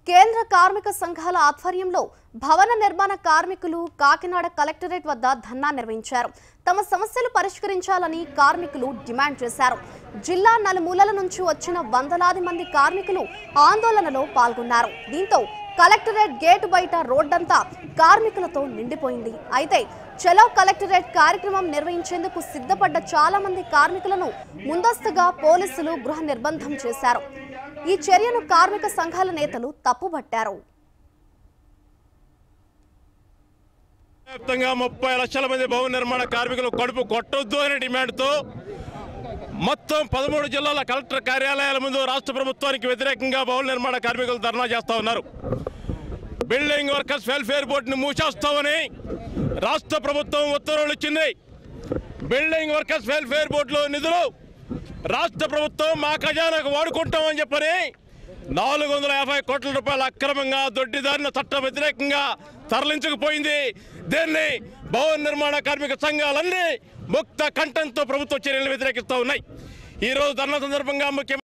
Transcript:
కేంద్ర కార్మిక సంఘాల ఆధ్వర్యంలో భవన నిర్మాణ కార్మికులు కాకినాడ కలెక్టరేట్ వద్ద ధర్నా నిర్వహించారు తమ సమస్యలు పరిష్కరించాలని కార్మికులు డిమాండ్ చేశారు జిల్లా నలుమూలల నుంచి వచ్చిన వందలాది మంది కార్మికులు ఆందోళనలో పాల్గొన్నారు దీంతో కలెక్టరేట్ గేటు బయట రోడ్డంతా కార్మికులతో నిండిపోయింది అయితే చలో కలెక్టరేట్ కార్యక్రమం నిర్వహించేందుకు సిద్ధపడ్డ చాలా మంది కార్మికులను ముందస్తుగా పోలీసులు గృహ నిర్బంధం చేశారు ఈ చర్యను కార్మిక సంఘాల నేతలు తప్పుబట్టారు వ్యాప్తంగా ముప్పై లక్షల మంది భవన నిర్మాణ కార్మికులు కడుపు కొట్టొద్దు అనే డిమాండ్తో మొత్తం పదమూడు జిల్లాల కలెక్టర్ కార్యాలయాల ముందు రాష్ట్ర ప్రభుత్వానికి వ్యతిరేకంగా భవన నిర్మాణ కార్మికులు ధర్నా చేస్తా ఉన్నారు బిల్డింగ్ వర్కర్స్ వెల్ఫేర్ బోర్డుని మూసేస్తామని రాష్ట్ర ప్రభుత్వం ఉత్తర్వులు ఇచ్చింది బిల్డింగ్ వర్కర్స్ వెల్ఫేర్ బోర్డులో నిధులు రాష్ట్ర ప్రభుత్వం మా ఖజానాకు వాడుకుంటామని చెప్పని నాలుగు వందల యాభై కోట్ల రూపాయలు అక్రమంగా దొడ్డిదారిన చట్ట వ్యతిరేకంగా తరలించకపోయింది దీన్ని భవన నిర్మాణ కార్మిక సంఘాలన్నీ ముక్త కంఠంతో ప్రభుత్వ చర్యలను వ్యతిరేకిస్తూ ఉన్నాయి ఈ రోజు ధర్నా సందర్భంగా ముఖ్యమంత్రి